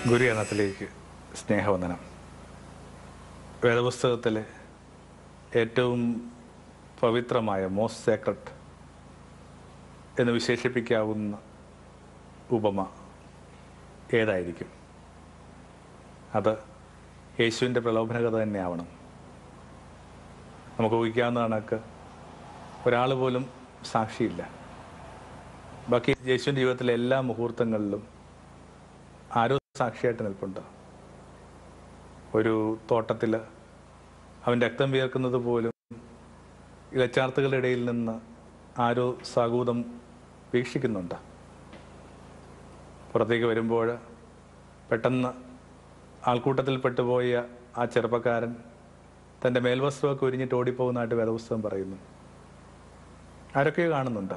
ഗുരുയണത്തിലേക്ക് സ്നേഹവന്ദനം വേദപുസ്തകത്തിലെ ഏറ്റവും പവിത്രമായ മോസ്റ്റ് സേക്രട്ട് എന്ന് വിശേഷിപ്പിക്കാവുന്ന ഉപമ ഏതായിരിക്കും അത് യേശുവിൻ്റെ പ്രലോഭനകഥ തന്നെയാവണം നമുക്ക് ഊഹിക്കാവുന്ന കണക്ക് ഒരാൾ പോലും സാക്ഷിയില്ല ബാക്കി യേശുവിൻ്റെ ജീവിതത്തിലെ എല്ലാ മുഹൂർത്തങ്ങളിലും ആരോ സാക്ഷിയായിട്ട് നിൽപ്പുണ്ട് ഒരു തോട്ടത്തിൽ അവൻ രക്തം വിയർക്കുന്നത് പോലും ഇലച്ചാർത്തുകളുടെ ഇടയിൽ നിന്ന് ആരോ സാഗൂതം വീക്ഷിക്കുന്നുണ്ട് പുറത്തേക്ക് വരുമ്പോൾ പെട്ടെന്ന് ആൾക്കൂട്ടത്തിൽ പെട്ടുപോയ ആ ചെറുപ്പക്കാരൻ തൻ്റെ മേൽവസ്ത്രമൊക്കെ ഉരിഞ്ഞിട്ട് ഓടിപ്പോകുന്നതായിട്ട് വേദപുസ്തകം പറയുന്നു ആരൊക്കെയോ കാണുന്നുണ്ട്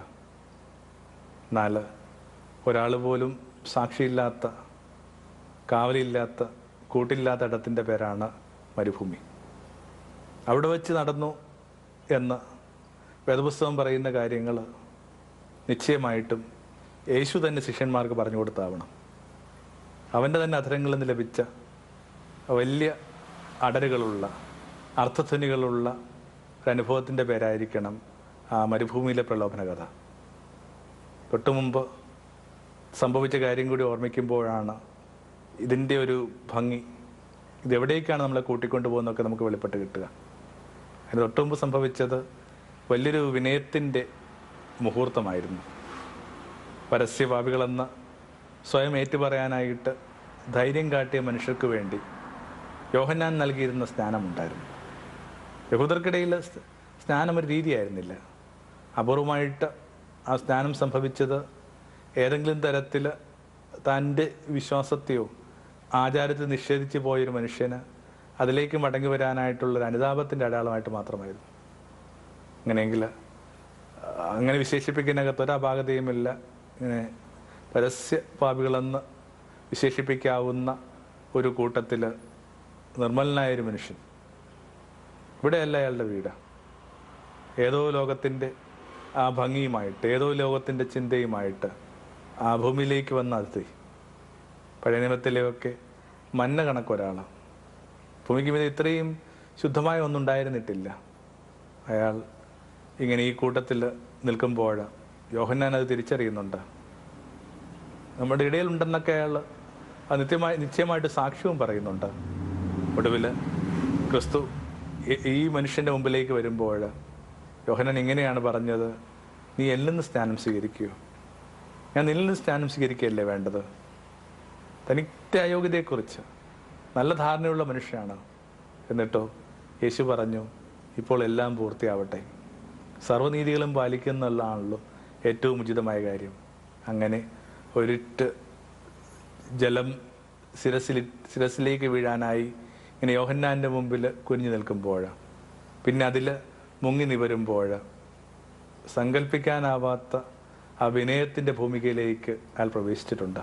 എന്നാൽ ഒരാൾ പോലും സാക്ഷിയില്ലാത്ത കാവലില്ലാത്ത കൂട്ടില്ലാത്ത ഇടത്തിൻ്റെ പേരാണ് മരുഭൂമി അവിടെ വെച്ച് നടന്നു എന്ന് വേദപുസ്തകം പറയുന്ന കാര്യങ്ങൾ നിശ്ചയമായിട്ടും യേശു തന്നെ ശിഷ്യന്മാർക്ക് പറഞ്ഞു കൊടുത്താവണം അവൻ്റെ തന്നെ അധരങ്ങളിൽ നിന്ന് ലഭിച്ച വലിയ അടരുകളുള്ള അർത്ഥധ്വനികളുള്ള ഒരു അനുഭവത്തിൻ്റെ പേരായിരിക്കണം ആ മരുഭൂമിയിലെ പ്രലോഭന കഥ തൊട്ടു മുമ്പ് സംഭവിച്ച കാര്യം കൂടി ഓർമ്മിക്കുമ്പോഴാണ് ഇതിൻ്റെ ഒരു ഭംഗി ഇതെവിടേക്കാണ് നമ്മളെ കൂട്ടിക്കൊണ്ടു പോകുന്നതൊക്കെ നമുക്ക് വെളിപ്പെട്ട് കിട്ടുക അതിന് തൊട്ടു മുമ്പ് സംഭവിച്ചത് വലിയൊരു വിനയത്തിൻ്റെ മുഹൂർത്തമായിരുന്നു പരസ്യപാപികളെന്ന് സ്വയം ഏറ്റുപറയാനായിട്ട് ധൈര്യം കാട്ടിയ മനുഷ്യർക്ക് വേണ്ടി യോഹന്നാൻ നൽകിയിരുന്ന സ്നാനമുണ്ടായിരുന്നു യഹൂദർക്കിടയിൽ സ് സ്നാനം ഒരു രീതിയായിരുന്നില്ല അപൂർവമായിട്ട് ആ സ്നാനം സംഭവിച്ചത് ഏതെങ്കിലും തരത്തിൽ തൻ്റെ വിശ്വാസത്തെയോ ആചാരത്തെ നിഷേധിച്ചു പോയൊരു മനുഷ്യന് അതിലേക്ക് മടങ്ങി വരാനായിട്ടുള്ള ഒരു അനുതാപത്തിൻ്റെ അടയാളമായിട്ട് മാത്രമായിരുന്നു അങ്ങനെയെങ്കിൽ ആ, അങ്ങനെ വിശേഷിപ്പിക്കുന്നകത്ത് ഒരപാകതയുമില്ല ഇങ്ങനെ പരസ്യ പാപികളെന്ന് വിശേഷിപ്പിക്കാവുന്ന ഒരു കൂട്ടത്തിൽ നിർമ്മലനായ ഒരു മനുഷ്യൻ ഇവിടെയല്ല അയാളുടെ വീട് ഏതോ ലോകത്തിൻ്റെ ആ ഭംഗിയുമായിട്ട് ഏതോ ലോകത്തിൻ്റെ ചിന്തയുമായിട്ട് ആ ഭൂമിയിലേക്ക് വന്ന അതിഥി പഴയ നിയമത്തിലെയൊക്കെ മന്ന കണക്കൊരാളാണ് ഭൂമിക്ക് മീതെ ഇത്രയും ശുദ്ധമായ ഒന്നും ഉണ്ടായിരുന്നിട്ടില്ല അയാൾ ഇങ്ങനെ ഈ കൂട്ടത്തിൽ നിൽക്കുമ്പോൾ യോഹന്നാൻ അത് തിരിച്ചറിയുന്നുണ്ട് നമ്മുടെ ഇടയിലുണ്ടെന്നൊക്കെ അയാൾ അത് നിത്യമായി നിശ്ചയമായിട്ട് സാക്ഷ്യവും പറയുന്നുണ്ട് ഒടുവിൽ ക്രിസ്തു ഈ- ഈ മനുഷ്യൻ്റെ മുമ്പിലേക്ക് വരുമ്പോൾ യോഹനൻ ഇങ്ങനെയാണ് പറഞ്ഞത് നീ എന്നിൽ നിന്ന് സ്നാനം സ്വീകരിക്കൂ ഞാൻ നിന്നിൽ നിന്ന് സ്നാനം സ്വീകരിക്കുകയല്ലേ വേണ്ടത് തനിക്ക് അയോഗ്യതയെക്കുറിച്ച് നല്ല ധാരണയുള്ള മനുഷ്യനാണ് എന്നിട്ടോ യേശു പറഞ്ഞു ഇപ്പോൾ എല്ലാം പൂർത്തിയാവട്ടെ സർവ്വനീതികളും പാലിക്കുന്നുള്ളതാണല്ലോ ഏറ്റവും ഉചിതമായ കാര്യം അങ്ങനെ ഒരിറ്റ് ജലം ശിരസിൽ ശിരസിലേക്ക് വീഴാനായി ഇങ്ങനെ യോഹന്നാൻ്റെ മുമ്പിൽ കുനിഞ്ഞു നിൽക്കുമ്പോൾ പിന്നെ അതിൽ മുങ്ങി നിവരുമ്പോൾ സങ്കല്പിക്കാനാവാത്ത ആ വിനയത്തിൻ്റെ ഭൂമികയിലേക്ക് അയാൾ പ്രവേശിച്ചിട്ടുണ്ട്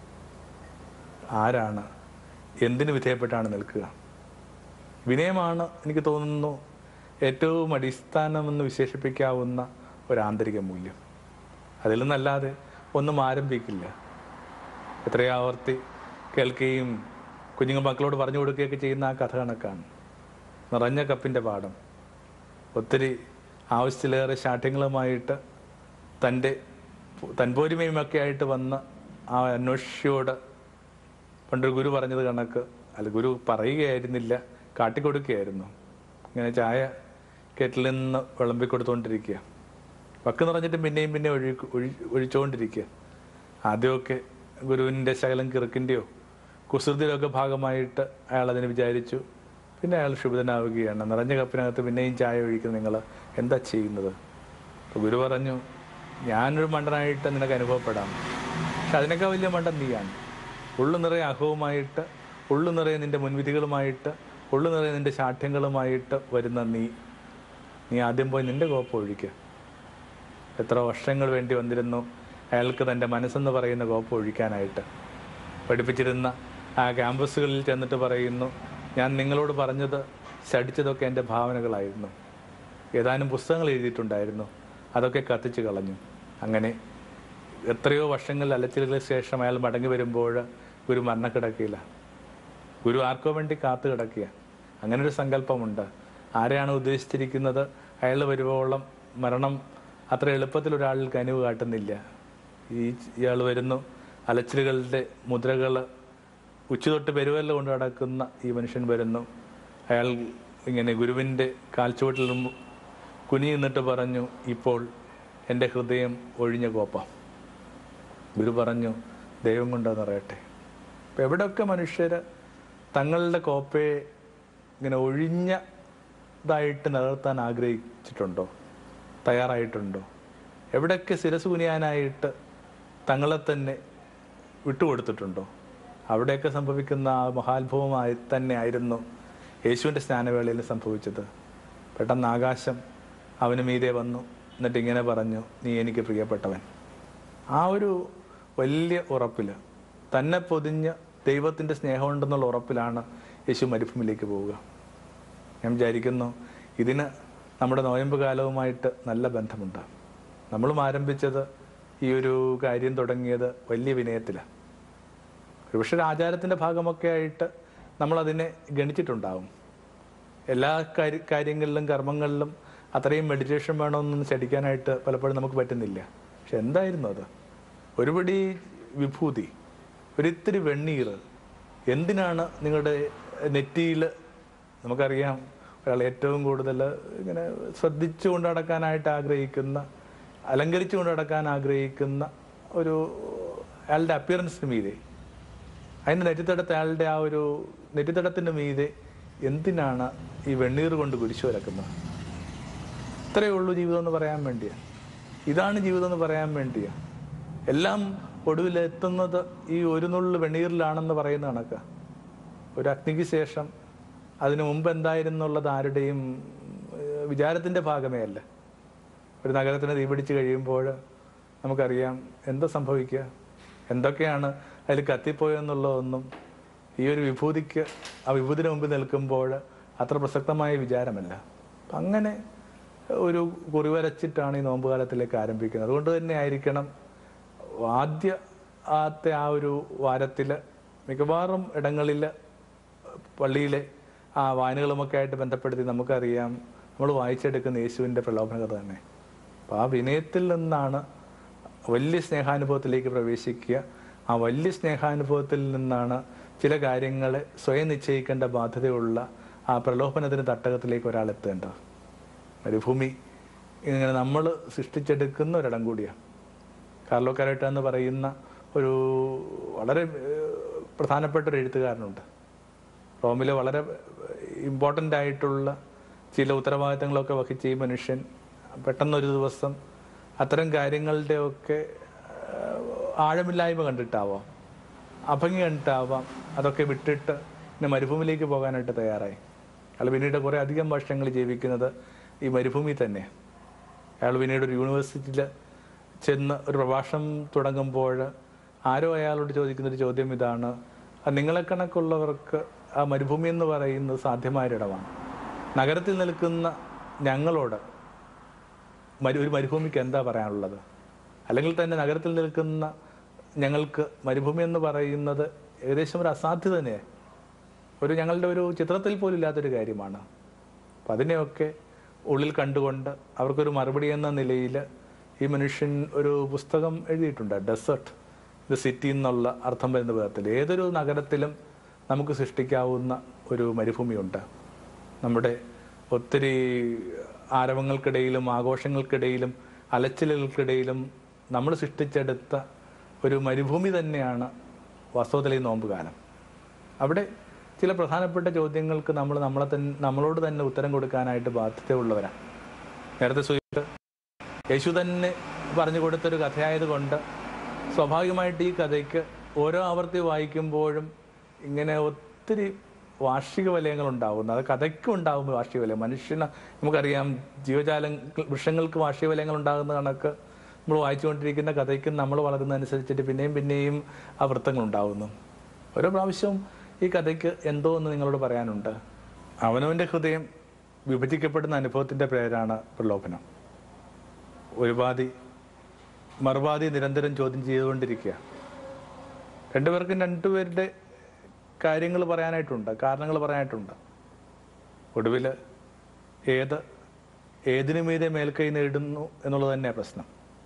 ആരാണ് എന്തിനു വിധേയപ്പെട്ടാണ് നിൽക്കുക വിനയമാണ് എനിക്ക് തോന്നുന്നു ഏറ്റവും അടിസ്ഥാനമെന്ന് വിശേഷിപ്പിക്കാവുന്ന ഒരു ആന്തരിക മൂല്യം അതിൽ നിന്നല്ലാതെ ഒന്നും ആരംഭിക്കില്ല എത്രയോ ആവർത്തി കേൾക്കുകയും കുഞ്ഞുങ്ങൾ മക്കളോട് പറഞ്ഞു കൊടുക്കുകയൊക്കെ ചെയ്യുന്ന ആ കഥ കണക്കാണ് നിറഞ്ഞ കപ്പിൻ്റെ പാഠം ഒത്തിരി ആവശ്യത്തിലേറെ ശാഠ്യങ്ങളുമായിട്ട് തൻ്റെ തൻപോരിമയുമൊക്കെ ആയിട്ട് വന്ന ആ അന്വേഷിയോട് പണ്ടൊരു ഗുരു പറഞ്ഞത് കണക്ക് അല്ല ഗുരു പറയുകയായിരുന്നില്ല കാട്ടിക്കൊടുക്കുകയായിരുന്നു ഇങ്ങനെ ചായ കെറ്റിൽ നിന്ന് വിളമ്പി കൊടുത്തുകൊണ്ടിരിക്കുക വക്ക് നിറഞ്ഞിട്ട് പിന്നെയും പിന്നെ ഒഴി ഒഴി ഒഴിച്ചുകൊണ്ടിരിക്കുക ആദ്യമൊക്കെ ഗുരുവിൻ്റെ ശകലം കിറുക്കിൻ്റെയോ കുസൃതിയുടെ ഒക്കെ ഭാഗമായിട്ട് അയാൾ അതിന് വിചാരിച്ചു പിന്നെ അയാൾ ക്ഷുഭിതനാവുകയാണ് നിറഞ്ഞ കപ്പിനകത്ത് പിന്നെയും ചായ ഒഴിക്കുന്ന നിങ്ങൾ എന്താ ചെയ്യുന്നത് അപ്പോൾ ഗുരു പറഞ്ഞു ഞാനൊരു മണ്ടനായിട്ട് നിനക്ക് അനുഭവപ്പെടാം പക്ഷെ അതിനേക്കാൾ വലിയ മണ്ടൻ നീയാണ് ഉള്ളു നിറയെ അഹവുമായിട്ട് ഉള്ളു നിറയെ നിന്റെ മുൻവിധികളുമായിട്ട് ഉള്ളു നിറയെ നിന്റെ ശാഠ്യങ്ങളുമായിട്ട് വരുന്ന നീ നീ ആദ്യം പോയി നിന്റെ കോപ്പം ഒഴിക്കുക എത്ര വർഷങ്ങൾ വേണ്ടി വന്നിരുന്നു അയാൾക്ക് തൻ്റെ മനസ്സെന്ന് പറയുന്ന കോപ്പം ഒഴിക്കാനായിട്ട് പഠിപ്പിച്ചിരുന്ന ആ ക്യാമ്പസുകളിൽ ചെന്നിട്ട് പറയുന്നു ഞാൻ നിങ്ങളോട് പറഞ്ഞത് ശടിച്ചതൊക്കെ എൻ്റെ ഭാവനകളായിരുന്നു ഏതാനും പുസ്തകങ്ങൾ എഴുതിയിട്ടുണ്ടായിരുന്നു അതൊക്കെ കത്തിച്ച് കളഞ്ഞു അങ്ങനെ എത്രയോ വർഷങ്ങൾ അലച്ചിലുകൾക്ക് ശേഷം അയാൾ മടങ്ങി വരുമ്പോൾ ഗുരു മരണക്കിടക്കയില്ല ഗുരു ആർക്കോ വേണ്ടി കാത്തു കിടക്കുക അങ്ങനെ ഒരു സങ്കല്പമുണ്ട് ആരെയാണ് ഉദ്ദേശിച്ചിരിക്കുന്നത് അയാൾ വരുവോളം മരണം അത്ര എളുപ്പത്തിൽ ഒരാളിൽ കനിവ് കാട്ടുന്നില്ല ഈ ഇയാൾ വരുന്നു അലച്ചിലുകളുടെ മുദ്രകൾ ഉച്ചതൊട്ട് പെരുവല്ല കൊണ്ട് നടക്കുന്ന ഈ മനുഷ്യൻ വരുന്നു അയാൾ ഇങ്ങനെ ഗുരുവിൻ്റെ കാൽച്ചുവട്ടിൽ കുനിഞ്ഞു നിന്നിട്ട് പറഞ്ഞു ഇപ്പോൾ എൻ്റെ ഹൃദയം ഒഴിഞ്ഞ കോപ്പം ഗുരു പറഞ്ഞു ദൈവം കൊണ്ടെന്ന് പറയട്ടെ അപ്പം എവിടെയൊക്കെ മനുഷ്യർ തങ്ങളുടെ കോപ്പയെ ഇങ്ങനെ ഒഴിഞ്ഞതായിട്ട് നിലനിർത്താൻ ആഗ്രഹിച്ചിട്ടുണ്ടോ തയ്യാറായിട്ടുണ്ടോ എവിടെയൊക്കെ ശിരസ് കുനിയാനായിട്ട് തങ്ങളെ തന്നെ വിട്ടുകൊടുത്തിട്ടുണ്ടോ അവിടെയൊക്കെ സംഭവിക്കുന്ന ആ മഹാത്ഭവമായി തന്നെ ആയിരുന്നു യേശുവിൻ്റെ സ്നാനവേളയിൽ സംഭവിച്ചത് പെട്ടെന്ന് ആകാശം അവന് മീതെ വന്നു എന്നിട്ട് ഇങ്ങനെ പറഞ്ഞു നീ എനിക്ക് പ്രിയപ്പെട്ടവൻ ആ ഒരു വലിയ ഉറപ്പിൽ തന്നെ പൊതിഞ്ഞ് ദൈവത്തിൻ്റെ സ്നേഹമുണ്ടെന്നുള്ള ഉറപ്പിലാണ് യേശു മരുഭൂമിയിലേക്ക് പോവുക ഞാൻ വിചാരിക്കുന്നു ഇതിന് നമ്മുടെ നോയമ്പ് കാലവുമായിട്ട് നല്ല ബന്ധമുണ്ട് നമ്മളും ആരംഭിച്ചത് ഈ ഒരു കാര്യം തുടങ്ങിയത് വലിയ വിനയത്തിലാണ് ഒരുപക്ഷെ ഒരു ആചാരത്തിൻ്റെ ഭാഗമൊക്കെ ആയിട്ട് നമ്മളതിനെ ഗണിച്ചിട്ടുണ്ടാവും എല്ലാ കാര്യ കാര്യങ്ങളിലും കർമ്മങ്ങളിലും അത്രയും മെഡിറ്റേഷൻ വേണമെന്നൊന്നും ചടിക്കാനായിട്ട് പലപ്പോഴും നമുക്ക് പറ്റുന്നില്ല പക്ഷെ എന്തായിരുന്നു അത് ഒരുപടി വിഭൂതി ഒരിത്തിരി വെണ്ണീർ എന്തിനാണ് നിങ്ങളുടെ നെറ്റിയിൽ നമുക്കറിയാം ഒരാൾ ഏറ്റവും കൂടുതൽ ഇങ്ങനെ ശ്രദ്ധിച്ചുകൊണ്ട് നടക്കാനായിട്ട് ആഗ്രഹിക്കുന്ന അലങ്കരിച്ചുകൊണ്ട് നടക്കാൻ ആഗ്രഹിക്കുന്ന ഒരു അയാളുടെ അപ്പിയറൻസിന് മീതെ അതിൻ്റെ നെറ്റിത്തടത്ത് അയാളുടെ ആ ഒരു നെറ്റിത്തടത്തിൻ്റെ മീതെ എന്തിനാണ് ഈ വെണ്ണീർ കൊണ്ട് കുരിശു വരക്കുന്നത് ഇത്രയേ ഉള്ളൂ ജീവിതം എന്ന് പറയാൻ വേണ്ടിയാ ഇതാണ് ജീവിതം എന്ന് പറയാൻ വേണ്ടിയാ എല്ലാം ഒടുവിൽ എത്തുന്നത് ഈ ഒരു നുള്ളു വെണ്ണീറിലാണെന്ന് പറയുന്ന കണക്കാ ഒരു അഗ്നിക്ക് ശേഷം അതിനു മുമ്പ് എന്തായിരുന്നുള്ളത് ആരുടെയും ഏഹ്, വിചാരത്തിന്റെ ഭാഗമേ അല്ല ഒരു നഗരത്തിന് തീപിടിച്ച് കഴിയുമ്പോൾ നമുക്കറിയാം എന്താ സംഭവിക്കുക എന്തൊക്കെയാണ് അതിൽ കത്തിപ്പോയെന്നുള്ളതൊന്നും ഈ ഒരു വിഭൂതിക്ക് ആ വിഭൂതിന് മുമ്പിൽ നിൽക്കുമ്പോൾ അത്ര പ്രസക്തമായ വിചാരമല്ല അപ്പം അങ്ങനെ ഒരു കുറിവരച്ചിട്ടാണ് ഈ നോമ്പ് കാലത്തിലേക്ക് ആരംഭിക്കുന്നത് അതുകൊണ്ട് തന്നെ ആയിരിക്കണം ആദ്യ ആദ്യത്തെ ആ ഒരു വാരത്തിൽ മിക്കവാറും ഇടങ്ങളിൽ പള്ളിയിലെ ആ വായനകളുമൊക്കെ ആയിട്ട് ബന്ധപ്പെടുത്തി നമുക്കറിയാം നമ്മൾ വായിച്ചെടുക്കുന്ന യേശുവിൻ്റെ പ്രലോഭനകഥ തന്നെ അപ്പം ആ വിനയത്തിൽ നിന്നാണ് വലിയ സ്നേഹാനുഭവത്തിലേക്ക് പ്രവേശിക്കുക ആ വലിയ സ്നേഹാനുഭവത്തിൽ നിന്നാണ് ചില കാര്യങ്ങളെ സ്വയം നിശ്ചയിക്കേണ്ട ബാധ്യതയുള്ള ആ പ്രലോഭനത്തിന് തട്ടകത്തിലേക്ക് ഒരാൾ എത്തേണ്ടത് മരുഭൂമി ഇങ്ങനെ നമ്മൾ സൃഷ്ടിച്ചെടുക്കുന്ന ഒരിടം കൂടിയാണ് കാർലോ കരട്ട എന്ന് പറയുന്ന ഒരു വളരെ ഏഹ്, പ്രധാനപ്പെട്ട ഒരു എഴുത്തുകാരനുണ്ട് റോമിലെ വളരെ ഇമ്പോർട്ടൻ്റ് ആയിട്ടുള്ള ചില ഉത്തരവാദിത്തങ്ങളൊക്കെ വഹിച്ച ഈ മനുഷ്യൻ പെട്ടെന്നൊരു ദിവസം അത്തരം കാര്യങ്ങളുടെയൊക്കെ ഏഹ്, ആഴമില്ലായ്മ കണ്ടിട്ടാവാം അഭംഗി കണ്ടിട്ടാവാം അതൊക്കെ വിട്ടിട്ട് പിന്നെ മരുഭൂമിയിലേക്ക് പോകാനായിട്ട് തയ്യാറായി അയാൾ പിന്നീട് കുറേ അധികം വർഷങ്ങൾ ജീവിക്കുന്നത് ഈ മരുഭൂമി തന്നെ അയാൾ പിന്നീട് ഒരു യൂണിവേഴ്സിറ്റിയിൽ ചെന്ന് ഒരു പ്രഭാഷണം തുടങ്ങുമ്പോൾ ആരോ അയാളോട് ചോദിക്കുന്ന ഒരു ചോദ്യം ഇതാണ് "ആ നിങ്ങളെ കണക്കുള്ളവർക്ക് ആ മരുഭൂമി എന്ന് പറയുന്നത് സാധ്യമായൊരിടമാണ് നഗരത്തിൽ നിൽക്കുന്ന ഞങ്ങളോട് മരു ഒരു മരുഭൂമിക്ക് എന്താ പറയാനുള്ളത് അല്ലെങ്കിൽ തന്നെ നഗരത്തിൽ നിൽക്കുന്ന ഞങ്ങൾക്ക് മരുഭൂമി എന്ന് പറയുന്നത് ഏകദേശം ഒരു അസാധ്യത തന്നെ ഒരു ഞങ്ങളുടെ ഒരു ചിത്രത്തിൽ പോലും ഇല്ലാത്തൊരു കാര്യമാണ് അപ്പം അതിനെയൊക്കെ ഉള്ളിൽ കണ്ടുകൊണ്ട് അവർക്കൊരു മറുപടി എന്ന നിലയിൽ ഈ മനുഷ്യൻ ഒരു പുസ്തകം എഴുതിയിട്ടുണ്ട് ഡെസേർട്ട് ദ സിറ്റി എന്നുള്ള അർത്ഥം വരുന്ന വിധത്തിൽ ഏതൊരു നഗരത്തിലും നമുക്ക് സൃഷ്ടിക്കാവുന്ന ഒരു മരുഭൂമിയുണ്ട് നമ്മുടെ ഒത്തിരി ആരവങ്ങൾക്കിടയിലും ആഘോഷങ്ങൾക്കിടയിലും അലച്ചിലുകൾക്കിടയിലും നമ്മൾ സൃഷ്ടിച്ചെടുത്ത ഒരു മരുഭൂമി തന്നെയാണ് വാസ്തവത്തിൽ ഈ നോമ്പ് കാലം അവിടെ ചില പ്രധാനപ്പെട്ട ചോദ്യങ്ങൾക്ക് നമ്മൾ നമ്മളെ തന്നെ നമ്മളോട് തന്നെ ഉത്തരം കൊടുക്കാനായിട്ട് ബാധ്യതയുള്ളവരാണ് നേരത്തെ സൂചിപ്പിച്ച യേശു തന്നെ പറഞ്ഞു കൊടുത്തൊരു കഥയായതുകൊണ്ട് സ്വാഭാവികമായിട്ട് ഈ കഥയ്ക്ക് ഓരോ ആവർത്തി വായിക്കുമ്പോഴും ഇങ്ങനെ ഒത്തിരി വാർഷിക വലയങ്ങൾ ഉണ്ടാവുന്നു അത് കഥയ്ക്കും ഉണ്ടാവും വാർഷിക വലയം മനുഷ്യന് നമുക്കറിയാം ജീവജാല വൃക്ഷങ്ങൾക്ക് വാർഷിക വലയങ്ങൾ ഉണ്ടാകുന്ന കണക്ക് നമ്മൾ വായിച്ചുകൊണ്ടിരിക്കുന്ന കഥയ്ക്കും നമ്മൾ വളരുന്നതനുസരിച്ചിട്ട് പിന്നെയും പിന്നെയും ആ വൃത്തങ്ങൾ ഉണ്ടാവുന്നു ഓരോ പ്രാവശ്യവും ഈ കഥയ്ക്ക് എന്തോ എന്ന് നിങ്ങളോട് പറയാനുണ്ട് അവനവൻ്റെ ഹൃദയം വിഭജിക്കപ്പെടുന്ന അനുഭവത്തിൻ്റെ പേരാണ് പ്രലോഭനം ഒരു പാതി മറുപാതി നിരന്തരം ചോദ്യം ചെയ്തുകൊണ്ടിരിക്കുക രണ്ടുപേർക്കും രണ്ടുപേരുടെ കാര്യങ്ങൾ പറയാനായിട്ടുണ്ട് കാരണങ്ങൾ പറയാനായിട്ടുണ്ട് ഒടുവിൽ ഏത് ഏതിനു മീതെ മേൽക്കൈ നേടുന്നു എന്നുള്ളത് തന്നെയാണ് പ്രശ്നം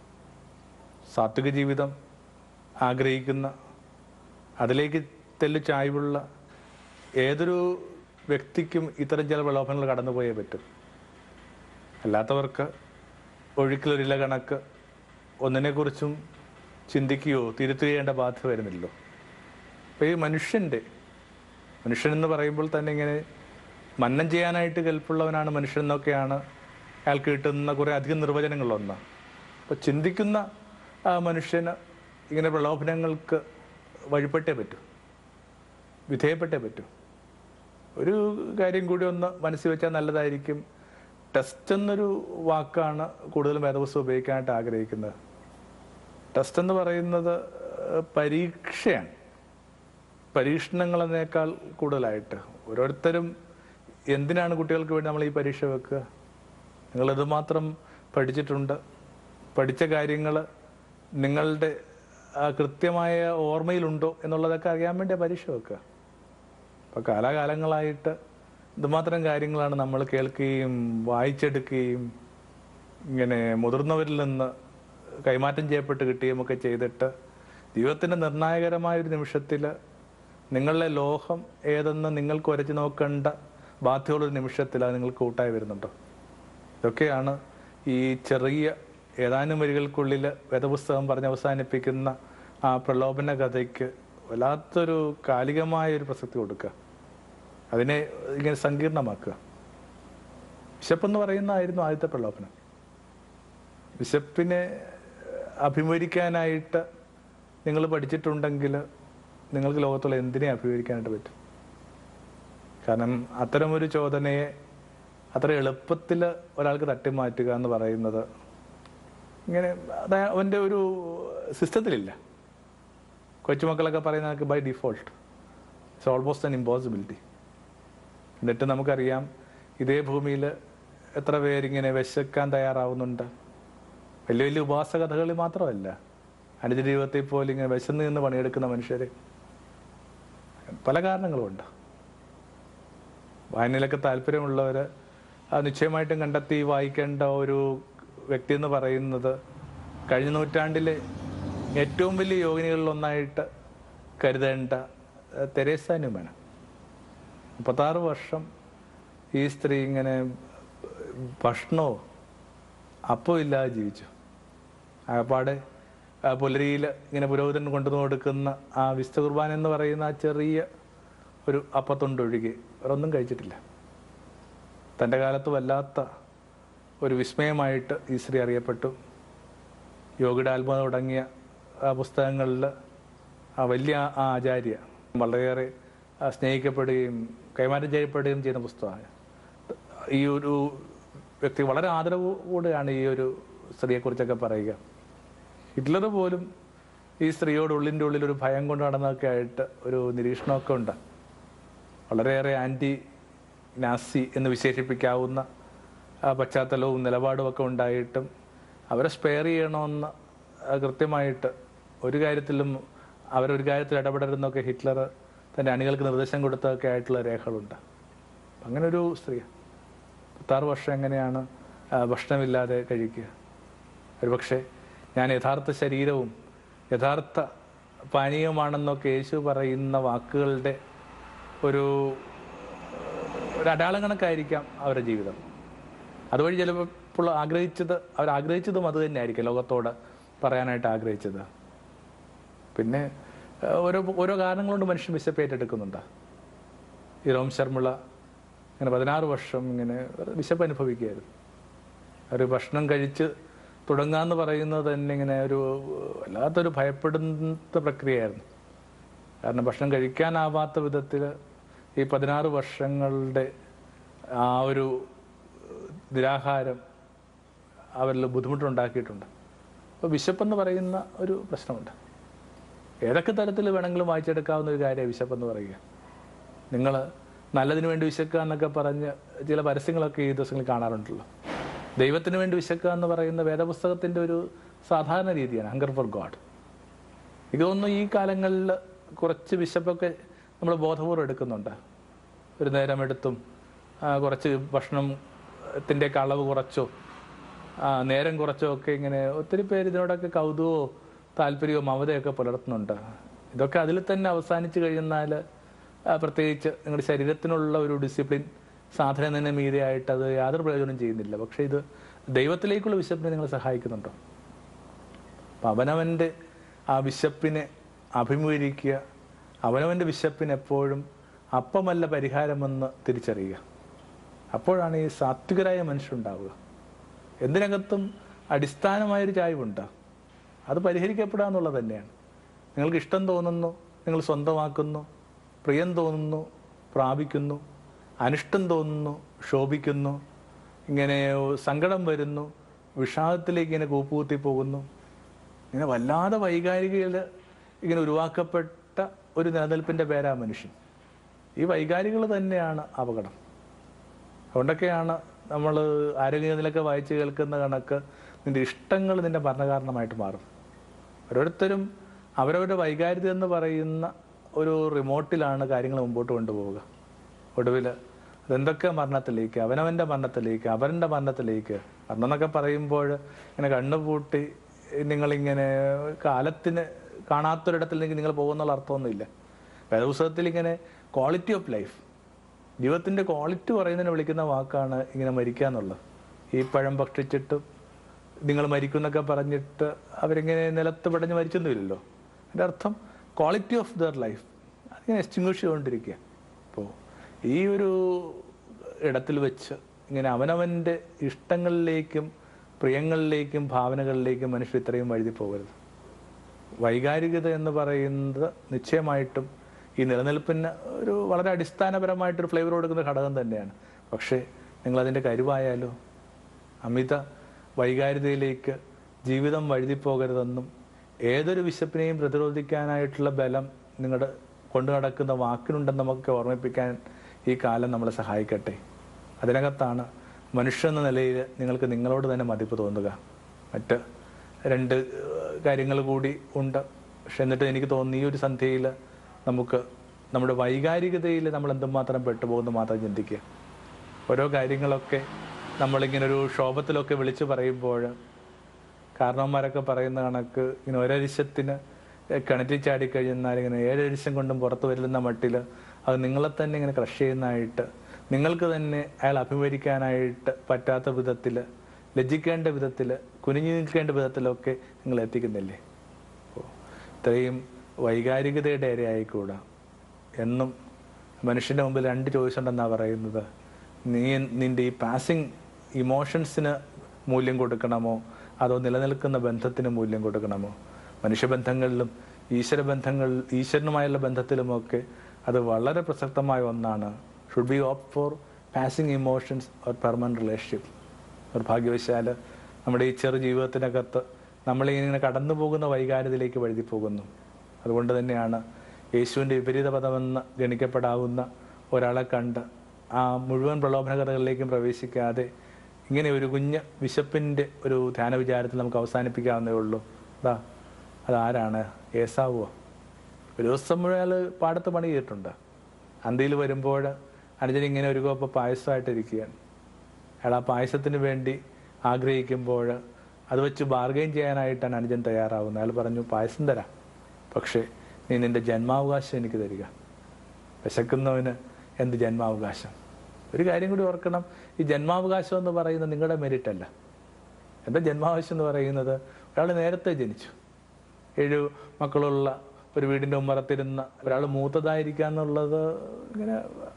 സാത്വിക ജീവിതം ആഗ്രഹിക്കുന്ന അതിലേക്ക് തെല്ലു ചായ്വുള്ള ഏതൊരു വ്യക്തിക്കും ഇത്തരം ചില പ്രലോഭനങ്ങൾ കടന്നുപോയേ പറ്റും അല്ലാത്തവർക്ക് ഒഴുക്കിലൊരില കണക്ക് ഒന്നിനെക്കുറിച്ചും ചിന്തിക്കുകയോ തിരുത്തുകയോ ചെയ്യേണ്ട ബാധ്യത വരുന്നില്ലല്ലോ അപ്പോൾ ഈ മനുഷ്യൻ്റെ മനുഷ്യൻ എന്ന് പറയുമ്പോൾ തന്നെ ഇങ്ങനെ മന്നം ചെയ്യാനായിട്ട് കെൽപ്പുള്ളവനാണ് മനുഷ്യൻ എന്നൊക്കെയാണ് അയാൾക്ക് കിട്ടുന്ന കുറേ അധികം നിർവചനങ്ങളൊന്ന് അപ്പോൾ ചിന്തിക്കുന്ന ആ മനുഷ്യന് ഇങ്ങനെ പ്രലോഭനങ്ങൾക്ക് വഴിപ്പെട്ടേ പറ്റൂ വിധേയപ്പെട്ടേ പറ്റൂ ഒരു കാര്യം കൂടി ഒന്ന് മനസ്സിൽ വെച്ചാൽ നല്ലതായിരിക്കും ടെസ്റ്റ് എന്നൊരു വാക്കാണ് കൂടുതലും വേദപുസ്തകം ഉപയോഗിക്കാനായിട്ട് ആഗ്രഹിക്കുന്നത് ടെസ്റ്റ് എന്ന് പറയുന്നത് ഏഹ്, പരീക്ഷയാണ് പരീക്ഷണങ്ങൾ എന്നേക്കാൾ കൂടുതലായിട്ട് ഓരോരുത്തരും എന്തിനാണ് കുട്ടികൾക്ക് വേണ്ടി നമ്മൾ ഈ പരീക്ഷ വെക്കുക നിങ്ങൾ എന്തുമാത്രം പഠിച്ചിട്ടുണ്ട് പഠിച്ച കാര്യങ്ങൾ നിങ്ങളുടെ ആ, കൃത്യമായ ഓർമ്മയിലുണ്ടോ എന്നുള്ളതൊക്കെ അറിയാൻ വേണ്ടി പരീക്ഷ വെക്കുക അപ്പോൾ കാലാകാലങ്ങളായിട്ട് ഇതുമാത്രം കാര്യങ്ങളാണ് നമ്മൾ കേൾക്കുകയും വായിച്ചെടുക്കുകയും ഇങ്ങനെ മുതിർന്നവരിൽ നിന്ന് കൈമാറ്റം ചെയ്യപ്പെട്ട് കിട്ടുകയും ഒക്കെ ചെയ്തിട്ട് ജീവിതത്തിൻ്റെ നിർണായകരമായ ഒരു നിമിഷത്തിൽ നിങ്ങളുടെ ലോഹം ഏതെന്ന് നിങ്ങൾക്ക് ഉരച്ചു നോക്കേണ്ട ബാധ്യതയുള്ളൊരു നിമിഷത്തിൽ അത് നിങ്ങൾക്ക് കൂട്ടായി വരുന്നുണ്ടോ ഇതൊക്കെയാണ് ഈ ചെറിയ ഏതാനും വരികൾക്കുള്ളിൽ വേദപുസ്തകം പറഞ്ഞ് അവസാനിപ്പിക്കുന്ന ആ പ്രലോഭന കഥയ്ക്ക് വല്ലാത്തൊരു കാലികമായ ഒരു പ്രസക്തി കൊടുക്കുക അതിനെ ഇങ്ങനെ സങ്കീർണമാക്കുക വിശപ്പെന്ന് പറയുന്നതായിരുന്നു ആദ്യത്തെ പ്രലോഭനം വിശപ്പിനെ അഭിമുഖീകരിക്കാനായിട്ട് നിങ്ങൾ പഠിച്ചിട്ടുണ്ടെങ്കിൽ നിങ്ങൾക്ക് ലോകത്തുള്ള എന്തിനെ അഭിമുഖീകരിക്കാനായിട്ട് പറ്റും കാരണം അത്തരമൊരു ചോദനയെ അത്ര എളുപ്പത്തിൽ ഒരാൾക്ക് തട്ടിമാറ്റുക എന്ന് പറയുന്നത് ഇങ്ങനെ അത് അവൻ്റെ ഒരു സിസ്റ്റത്തിലില്ല കൊച്ചുമക്കളൊക്കെ പറയുന്നതൊക്കെ by default it's almost an impossibility എന്നിട്ട് നമുക്കറിയാം ഇതേ ഭൂമിയിൽ എത്ര പേരിങ്ങനെ വിശക്കാൻ തയ്യാറാവുന്നുണ്ട് വലിയ വലിയ ഉപാസകഥകളിൽ മാത്രമല്ല അനുജ ജീവിതത്തിൽ പോലും ഇങ്ങനെ വിശന്ന് നിന്ന് പണിയെടുക്കുന്ന മനുഷ്യർ പല കാരണങ്ങളുമുണ്ട് വായനയിലൊക്കെ താല്പര്യമുള്ളവർ അത് നിശ്ചയമായിട്ടും കണ്ടെത്തി വായിക്കേണ്ട ഒരു വ്യക്തി എന്ന് പറയുന്നത് കഴിഞ്ഞ നൂറ്റാണ്ടിലെ ഏറ്റവും വലിയ യോഗിനികളിലൊന്നായിട്ട് കരുതേണ്ട ഏഹ്, തെരേസ ന്യൂമാണ് മുപ്പത്താറ് വർഷം ഈ സ്ത്രീ ഇങ്ങനെ ഭക്ഷണമോ അപ്പോൾ ഇല്ലാതെ ജീവിച്ചു ആകപ്പാടെ ആ പുലരിയിൽ ഇങ്ങനെ പുരോഹിതൻ കൊണ്ടുവന്ന് കൊടുക്കുന്ന ആ വിശുദ്ധ കുർബാന എന്ന് പറയുന്ന ആ ചെറിയ ഒരു അപ്പത്തൊണ്ടൊഴുകി വേറെ ഒന്നും കഴിച്ചിട്ടില്ല തൻ്റെ കാലത്ത് വല്ലാത്ത ഒരു വിസ്മയമായിട്ട് ഈ സ്ത്രീ അറിയപ്പെട്ടു യോഗിയുടെ ആത്മ തുടങ്ങിയ ആ പുസ്തകങ്ങളിൽ ആ വലിയ ആ ആചാര്യ വളരെയേറെ ആ, സ്നേഹിക്കപ്പെടുകയും കൈമാറ്റം ചെയ്യപ്പെടുകയും ചെയ്യുന്ന പുസ്തകമാണ് ഈ ഒരു വ്യക്തി വളരെ ആദരവോടെയാണ് ഈ ഒരു സ്ത്രീയെക്കുറിച്ചൊക്കെ പറയുക ഹിറ്റ്ലർ പോലും ഈ സ്ത്രീയോട് ഉള്ളിൻ്റെ ഉള്ളിൽ ഒരു ഭയം കൊണ്ട് നടന്നതൊക്കെ ആയിട്ട് ഒരു നിരീക്ഷണമൊക്കെ ഉണ്ട് വളരെയേറെ ആൻറ്റി നാസി എന്ന് വിശേഷിപ്പിക്കാവുന്ന ആ പശ്ചാത്തലവും നിലപാടും ഒക്കെ ഉണ്ടായിട്ടും അവരെ സ്പെയർ ചെയ്യണമെന്ന് ആ കൃത്യമായിട്ട് ഒരു കാര്യത്തിലും അവരൊരു കാര്യത്തിൽ ഇടപെടരുന്നൊക്കെ ഹിറ്റ്ലർ തൻ്റെ അണികൾക്ക് നിർദ്ദേശം കൊടുത്തതൊക്കെ ആയിട്ടുള്ള രേഖകളുണ്ട് അപ്പം അങ്ങനെ ഒരു സ്ത്രീ പത്താറ് വർഷം എങ്ങനെയാണ് ആ, ഭക്ഷണമില്ലാതെ കഴിക്കുക ഒരുപക്ഷെ ഞാൻ യഥാർത്ഥ ശരീരവും യഥാർത്ഥ പാനീയമാണെന്നൊക്കെ യേശു പറയുന്ന വാക്കുകളുടെ ഒരു ഒരു അടയാളം കണക്കായിരിക്കാം അവരുടെ ജീവിതം അതുവഴി ചിലപ്പോൾ ആഗ്രഹിച്ചത് അവർ ആഗ്രഹിച്ചതും അത് തന്നെയായിരിക്കും ലോകത്തോട് പറയാനായിട്ട് ആഗ്രഹിച്ചത് പിന്നെ ഏഹ്, ഓരോ ഓരോ കാരണങ്ങൾ കൊണ്ട് മനുഷ്യൻ വിശപ്പ് ഏറ്റെടുക്കുന്നുണ്ട് ഈ റോം ശർമിള ഇങ്ങനെ പതിനാറ് വർഷം ഇങ്ങനെ വിശപ്പ് അനുഭവിക്കുകയായിരുന്നു ഒരു ഭക്ഷണം കഴിച്ച് തുടങ്ങാന്ന് പറയുന്നത് തന്നെ ഇങ്ങനെ ഒരു വല്ലാത്തൊരു ഭയപ്പെടുന്ന പ്രക്രിയയായിരുന്നു കാരണം ഭക്ഷണം കഴിക്കാനാവാത്ത വിധത്തിൽ ഈ പതിനാറ് വർഷങ്ങളുടെ ആ ഒരു നിരാഹാരം അവരിൽ ബുദ്ധിമുട്ടുണ്ടാക്കിയിട്ടുണ്ട് അപ്പോൾ വിശപ്പെന്ന് പറയുന്ന ഒരു പ്രശ്നമുണ്ട് ഏതൊക്കെ തരത്തിൽ വേണമെങ്കിലും വായിച്ചെടുക്കാവുന്ന ഒരു കാര്യമാണ് വിശപ്പെന്ന് പറയുക നിങ്ങൾ നല്ലതിന് വേണ്ടി വിശക്കുക എന്നൊക്കെ പറഞ്ഞ് ചില പരസ്യങ്ങളൊക്കെ ഈ ദിവസങ്ങളിൽ കാണാറുണ്ടല്ലോ ദൈവത്തിന് വേണ്ടി വിശക്കുക എന്ന് പറയുന്ന വേദപുസ്തകത്തിൻ്റെ ഒരു സാധാരണ രീതിയാണ് ഹങ്കർ ഫോർ ഗോഡ് എനിക്ക് തോന്നുന്നു ഈ കാലങ്ങളിൽ കുറച്ച് വിശപ്പൊക്കെ നമ്മൾ ബോധപൂർവ്വം എടുക്കുന്നുണ്ട് ഒരു നേരം എടുത്തും ആ, കുറച്ച് ഭക്ഷണത്തിൻ്റെ അളവ് കുറച്ചോ ആ, നേരം കുറച്ചോ ഒക്കെ ഇങ്ങനെ ഒത്തിരി പേര് ഇതിനോടൊക്കെ കൗതുകമോ താല്പര്യമോ മമതയൊക്കെ പുലർത്തുന്നുണ്ട് ഇതൊക്കെ അതിൽ തന്നെ അവസാനിച്ച് കഴിയുന്നാൽ ആ, പ്രത്യേകിച്ച് നിങ്ങളുടെ ശരീരത്തിനുള്ള ഒരു ഡിസിപ്ലിൻ സാധനം തന്നെ മീതെയായിട്ട് അത് യാതൊരു പ്രയോജനം ചെയ്യുന്നില്ല പക്ഷേ ഇത് ദൈവത്തിലേക്കുള്ള വിശപ്പിനെ നിങ്ങളെ സഹായിക്കുന്നുണ്ടോ അപ്പം അവനവൻ്റെ ആ വിശപ്പിനെ അഭിമുഖീകരിക്കുക അവനവൻ്റെ വിശപ്പിന് എപ്പോഴും അപ്പമല്ല പരിഹാരമെന്ന് തിരിച്ചറിയുക അപ്പോഴാണ് ഈ സാത്വികരായ മനുഷ്യരുണ്ടാവുക എന്തിനകത്തും അടിസ്ഥാനമായൊരു ചായ്വുണ്ട് അത് പരിഹരിക്കപ്പെടുക എന്നുള്ളത് തന്നെയാണ് നിങ്ങൾക്ക് ഇഷ്ടം തോന്നുന്നു നിങ്ങൾ സ്വന്തമാക്കുന്നു പ്രിയം തോന്നുന്നു പ്രാപിക്കുന്നു അനിഷ്ടം തോന്നുന്നു ശോഭിക്കുന്നു ഇങ്ങനെ സങ്കടം വരുന്നു വിഷാദത്തിലേക്ക് ഇങ്ങനെ കൂപ്പുകുത്തി പോകുന്നു ഇങ്ങനെ വല്ലാതെ വൈകാരികയിൽ ഇങ്ങനെ ഉരുവാക്കപ്പെട്ട ഒരു നിലനിൽപ്പിൻ്റെ പേരാ മനുഷ്യൻ ഈ വൈകാരികൾ തന്നെയാണ് അപകടം അതുകൊണ്ടൊക്കെയാണ് നമ്മൾ ആരോഗ്യത്തിലൊക്കെ വായിച്ച് കേൾക്കുന്ന കണക്ക് നിന്റെ ഇഷ്ടങ്ങൾ നിന്റെ ഭരണകാരണമായിട്ട് മാറും ഓരോരുത്തരും അവരവരുടെ വൈകാരികത എന്ന് പറയുന്ന ഒരു റിമോട്ടിലാണ് കാര്യങ്ങൾ മുമ്പോട്ട് കൊണ്ടുപോവുക ഒടുവിൽ അതെന്തൊക്കെ മരണത്തിലേക്ക് അവനവൻ്റെ മരണത്തിലേക്ക് അവരുടെ മരണത്തിലേക്ക് മരണം എന്നൊക്കെ പറയുമ്പോൾ ഇങ്ങനെ കണ്ണുപൂട്ടി നിങ്ങളിങ്ങനെ കാലത്തിന് കാണാത്തൊരിടത്തിലേക്ക് നിങ്ങൾ പോകുന്നുള്ള അർത്ഥമൊന്നുമില്ല വേദപുസ്തകത്തിൽ ഇങ്ങനെ ക്വാളിറ്റി ഓഫ് ലൈഫ് ജീവിതത്തിൻ്റെ ക്വാളിറ്റി പറയുന്നതിനെ വിളിക്കുന്ന വാക്കാണ് ഇങ്ങനെ മരിക്കുക എന്നുള്ളത് ഈ പഴം ഭക്ഷിച്ചിട്ട് നിങ്ങൾ മരിക്കുന്നൊക്കെ പറഞ്ഞിട്ട് അവരിങ്ങനെ നിലത്ത് പടഞ്ഞ് മരിച്ചൊന്നുമില്ലല്ലോ അതിൻ്റെ അർത്ഥം ക്വാളിറ്റി ഓഫ് ദർ ലൈഫ് അതിങ്ങനെ എസ്റ്റിങ്വിഷ് ചെയ്തുകൊണ്ടിരിക്കുക അപ്പോൾ ഈ ഒരു ഇടത്തിൽ വെച്ച് ഇങ്ങനെ അവനവൻ്റെ ഇഷ്ടങ്ങളിലേക്കും പ്രിയങ്ങളിലേക്കും ഭാവനകളിലേക്കും മനുഷ്യർ ഇത്രയും വഴുതി പോകരുത് വൈകാരികത എന്ന് പറയുന്നത് നിശ്ചയമായിട്ടും ഈ നിലനിൽപ്പിന് ഒരു വളരെ അടിസ്ഥാനപരമായിട്ടൊരു ഫ്ലേവർ കൊടുക്കുന്ന ഘടകം തന്നെയാണ് പക്ഷേ നിങ്ങളതിൻ്റെ കരുവായാലോ അമിത വൈകാരികതയിലേക്ക് ജീവിതം വഴുതിപ്പോകരുതെന്നും ഏതൊരു വിശപ്പിനെയും പ്രതിരോധിക്കാനായിട്ടുള്ള ബലം നിങ്ങളുടെ കൊണ്ടു നടക്കുന്ന വാക്കിനുണ്ടെന്ന് നമുക്ക് ഓർമ്മിപ്പിക്കാൻ ഈ കാലം നമ്മളെ സഹായിക്കട്ടെ അതിനകത്താണ് മനുഷ്യ എന്ന നിലയിൽ നിങ്ങൾക്ക് നിങ്ങളോട് തന്നെ മതിപ്പ് തോന്നുക മറ്റ് രണ്ട് ഏഹ്, കാര്യങ്ങൾ കൂടി ഉണ്ട് പക്ഷെ എന്നിട്ട് എനിക്ക് തോന്നുന്നു ഈ ഒരു സന്ധ്യയിൽ നമുക്ക് നമ്മുടെ വൈകാരികതയിൽ നമ്മൾ എന്തുമാത്രം പെട്ടുപോകുന്നു മാത്രം ചിന്തിക്കുക ഓരോ കാര്യങ്ങളൊക്കെ നമ്മളിങ്ങനെ ഒരു ക്ഷോഭത്തിലൊക്കെ വിളിച്ചു പറയുമ്പോൾ കാരണവന്മാരൊക്കെ പറയുന്ന കണക്ക് ഇങ്ങനെ ഒരരിശത്തിന് കിണറ്റിൽ ചാടിക്കഴിഞ്ഞാൽ ഇങ്ങനെ ഏഴരിശം കൊണ്ടും പുറത്തു വരുന്ന മട്ടിൽ അത് നിങ്ങളെ തന്നെ ഇങ്ങനെ ക്രഷ് ചെയ്യുന്നതായിട്ട് നിങ്ങൾക്ക് തന്നെ അയാൾ അഭിമുഖീകരിക്കാനായിട്ട് പറ്റാത്ത വിധത്തിൽ ലജ്ജിക്കേണ്ട വിധത്തിൽ കുനിഞ്ഞു നിൽക്കേണ്ട വിധത്തിലൊക്കെ നിങ്ങൾ എത്തിക്കുന്നില്ലേ അപ്പോൾ ഇത്രയും വൈകാരികതയുടെ ഇരയായിക്കൂടാ എന്നും മനുഷ്യന്റെ മുമ്പിൽ രണ്ട് ചോയ്സ് ഉണ്ടെന്നാണ് പറയുന്നത് നീ നിന്റെ ഈ പാസിങ് ഇമോഷൻസിന് മൂല്യം കൊടുക്കണമോ അതോ നിലനിൽക്കുന്ന ബന്ധത്തിന് മൂല്യം കൊടുക്കണമോ മനുഷ്യബന്ധങ്ങളിലും ഈശ്വര ബന്ധങ്ങൾ ഈശ്വരനുമായുള്ള ബന്ധത്തിലുമൊക്കെ അത് വളരെ പ്രസക്തമായ ഒന്നാണ് should be opt for passing emotions or permanent relationship നിർഭാഗ്യവശാൽ നമ്മുടെ ഈ ചെറു ജീവിതത്തിനകത്ത് നമ്മളിങ്ങനെ കടന്നു പോകുന്ന വൈകാര്യതയിലേക്ക് വഴുതി പോകുന്നു അതുകൊണ്ട് തന്നെയാണ് യേശുവിൻ്റെ വിപരീത പദമെന്ന് ഗണിക്കപ്പെടാവുന്ന ഒരാളെ കണ്ട് ആ മുഴുവൻ പ്രലോഭന കഥകളിലേക്കും പ്രവേശിക്കാതെ ഇങ്ങനെ ഒരു കുഞ്ഞ് വിശപ്പിൻ്റെ ഒരു ധ്യാന വിചാരത്തിൽ നമുക്ക് അവസാനിപ്പിക്കാവുന്നേ ഉള്ളൂ അതാ അതാരാണ് ഏസാവുക ഒരു ദിവസം മുഴുവൻ അയാൾ പാടത്ത് പണി ചെയ്തിട്ടുണ്ട് അന്തിയിൽ വരുമ്പോൾ അനുജൻ ഇങ്ങനെ ഒരു കോപ്പ പായസമായിട്ടിരിക്കുകയാണ് അയാൾ ആ പായസത്തിന് വേണ്ടി ആഗ്രഹിക്കുമ്പോൾ അത് വെച്ച് ബാർഗെയിൻ ചെയ്യാനായിട്ടാണ് അനുജൻ തയ്യാറാവുന്നത് അയാൾ പറഞ്ഞു പായസം തരാം പക്ഷേ നീ നിന്റെ ജന്മാവകാശം എനിക്ക് തരിക വിശക്കുന്നവന് എന്ത് ജന്മാവകാശം ഒരു കാര്യം കൂടി ഓർക്കണം ഈ ജന്മാവകാശം എന്ന് പറയുന്നത് നിങ്ങളുടെ മെരിറ്റ് അല്ല എന്താ ജന്മാവകാശം എന്ന് പറയുന്നത് ഒരാൾ നേരത്തെ ജനിച്ചു ഏഴു മക്കളുള്ള ഒരു വീടിൻ്റെ ഉമ്മറത്തിരുന്ന ഒരാൾ മൂത്തതായിരിക്കുക എന്നുള്ളത് ഇങ്ങനെ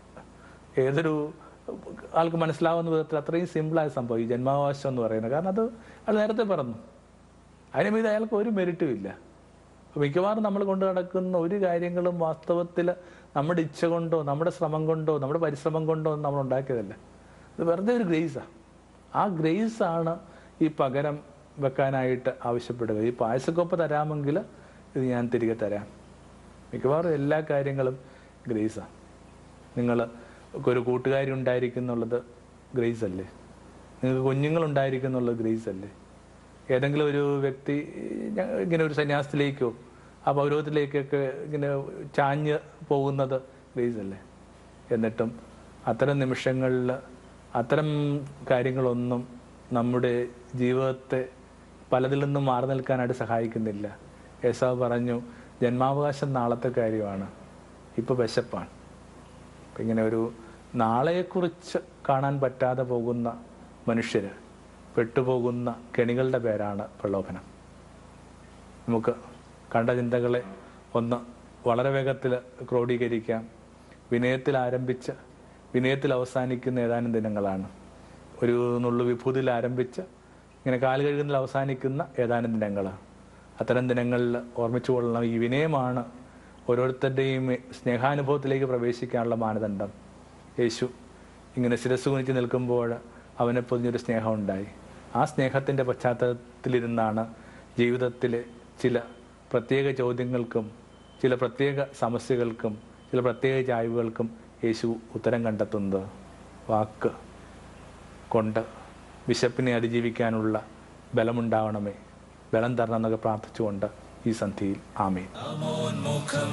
ഏതൊരു ആൾക്ക് മനസ്സിലാവുന്ന വിധത്തിൽ അത്രയും സിമ്പിളായ സംഭവം ഈ ജന്മാവകാശം എന്ന് പറയുന്നത് കാരണം അത് അയാൾ നേരത്തെ പറഞ്ഞു അതിന് മീത് അയാൾക്ക് ഒരു മെരിറ്റും ഇല്ല അപ്പൊ മിക്കവാറും നമ്മൾ കൊണ്ട് നടക്കുന്ന ഒരു കാര്യങ്ങളും വാസ്തവത്തിൽ നമ്മുടെ ഇച്ഛ കൊണ്ടോ നമ്മുടെ ശ്രമം കൊണ്ടോ നമ്മുടെ പരിശ്രമം കൊണ്ടോ ഒന്നും നമ്മൾ ഉണ്ടാക്കിയതല്ല ഇത് വെറുതെ ഒരു ഗ്രേസാണ് ആ ഗ്രേസ് ആണ് ഈ പകരം വെക്കാനായിട്ട് ആവശ്യപ്പെടുക ഈ പായസക്കൊപ്പ തരാമെങ്കിൽ ഇത് ഞാൻ തിരികെ തരാം മിക്കവാറും എല്ലാ കാര്യങ്ങളും ഗ്രേസാണ് നിങ്ങൾ ഒരു കൂട്ടുകാരി ഉണ്ടായിരിക്കുന്നുള്ളത് ഗ്രേസ് അല്ലേ നിങ്ങൾക്ക് കുഞ്ഞുങ്ങളുണ്ടായിരിക്കുന്നുള്ളത് ഗ്രേസ് അല്ലേ ഏതെങ്കിലും ഒരു വ്യക്തി ഞ- ഇങ്ങനെ ഒരു സന്യാസത്തിലേക്കോ ആ പൗരോഹിത്യത്തിലേക്കൊക്കെ ഇങ്ങനെ ചാഞ്ഞ് പോകുന്നത് ഗ്രേസ് അല്ലേ എന്നിട്ടും അത്തരം നിമിഷങ്ങളിൽ അത്തരം കാര്യങ്ങളൊന്നും നമ്മുടെ ജീവിതത്തെ പലതിൽ നിന്നും മാറി നിൽക്കാനായിട്ട് സഹായിക്കുന്നില്ല യേശാവ് പറഞ്ഞു ജന്മാവകാശം നാളത്തെ കാര്യമാണ് ഇപ്പോൾ വിശപ്പാണ് അപ്പം ഇങ്ങനെ ഒരു നാളെയെക്കുറിച്ച് കാണാൻ പറ്റാതെ പോകുന്ന മനുഷ്യർ പെട്ടുപോകുന്ന കെണികളുടെ പേരാണ് പ്രലോഭനം നമുക്ക് കണ്ട ചിന്തകളെ ഒന്ന് വളരെ വേഗത്തിൽ ക്രോഡീകരിക്കാം വിനയത്തിൽ ആരംഭിച്ച് വിനയത്തിൽ അവസാനിക്കുന്ന ഏതാനും ദിനങ്ങളാണ് ഒരു നുള്ളു വിഭൂതിയിൽ ആരംഭിച്ച് ഇങ്ങനെ കാല് കഴുകുന്നതിൽ അവസാനിക്കുന്ന ഏതാനും ദിനങ്ങൾ അത്തരം ദിനങ്ങളിൽ ഓർമ്മിച്ചു കൊള്ളണം ഈ വിനയമാണ് ഓരോരുത്തരുടെയും സ്നേഹാനുഭവത്തിലേക്ക് പ്രവേശിക്കാനുള്ള മാനദണ്ഡം യേശു ഇങ്ങനെ ശിരസ് കുനിച്ച് നിൽക്കുമ്പോൾ അവനെ പൊതിഞ്ഞൊരു സ്നേഹം ഉണ്ടായി ആ സ്നേഹത്തിൻ്റെ പശ്ചാത്തലത്തിലിരുന്നാണ് ജീവിതത്തിലെ ചില പ്രത്യേക ചോദ്യങ്ങൾക്കും ചില പ്രത്യേക സമസ്യകൾക്കും ചില പ്രത്യേക ചായ്വുകൾക്കും യേശു ഉത്തരം കണ്ടെത്തുന്നത് വാക്ക് കൊണ്ട് വിശപ്പിനെ അതിജീവിക്കാനുള്ള ബലമുണ്ടാവണമേ ബലം തരണം എന്നൊക്കെ പ്രാർത്ഥിച്ചുകൊണ്ട് ഈ സന്ധിയിൽ ആമേൻ മുഖം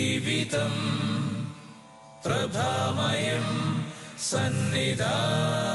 ജീവിതം പ്രഭാമയം സന്നിധാ